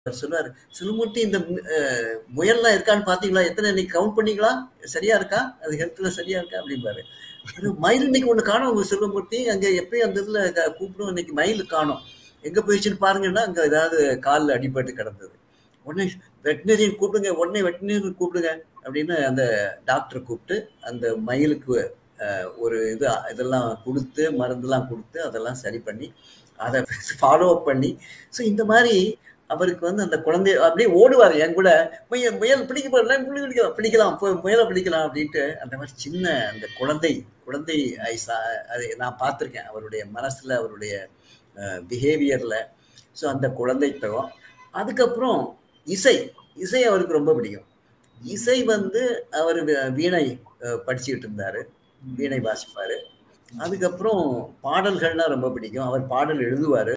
அவர் சொல்லுவாரு சிலுமூர்த்தி இந்த அஹ், முயல்லாம் இருக்கான்னு பாத்தீங்களா எத்தனை இன்னைக்கு கவுண்ட் பண்ணீங்களா சரியா இருக்கா அது ஹெல்த்ல சரியா இருக்கா அப்படிம்பாரு அது மயில் இன்னைக்கு ஒண்ணு காணும் உங்க சிலுமூர்த்தி அங்க எப்பயும் அந்த இதுல க- கூப்பிடும் இன்னைக்கு மயில் காணும் எங்க போயிடுச்சுன்னு பாருங்கன்னா அங்க ஏதாவது காலில் அடிபட்டு கிடந்தது உடனே வெட்டினரியன் கூப்பிடுங்க உடனே வெட்டினரியன் கூப்பிடுங்க அப்படின்னு அந்த டாக்டர் கூப்பிட்டு அந்த மயிலுக்கு அஹ், ஒரு இது இதெல்லாம் கொடுத்து மருந்தெல்லாம் கொடுத்து அதெல்லாம் சரி பண்ணி அதை ஃபாலோ அப் பண்ணி ஸோ இந்த மாதிரி அவருக்கு வந்து அந்த குழந்தை அப்படியே ஓடுவார் என் கூட முயல் முயல் பிடிக்க போறேன் பிடிக்கலாம் பிடிக்கலாம் போ முயலை பிடிக்கலாம் அப்படின்ட்டு அந்த மாதிரி சின்ன அந்த குழந்தை குழந்தை ஐசா அது நான் பார்த்துருக்கேன் அவருடைய மனசுல அவருடைய பிஹேவியர்ல ஸோ அந்த குழந்தைத்தகம் அதுக்கப்புறம் இசை இசை அவருக்கு ரொம்ப பிடிக்கும் இசை வந்து அவர் வி- வீணை அஹ், படிச்சுக்கிட்டு இருந்தாரு வீணை வாசிப்பாரு அதுக்கப்புறம் பாடல்கள்னா ரொம்ப பிடிக்கும் அவர் பாடல் எழுதுவாரு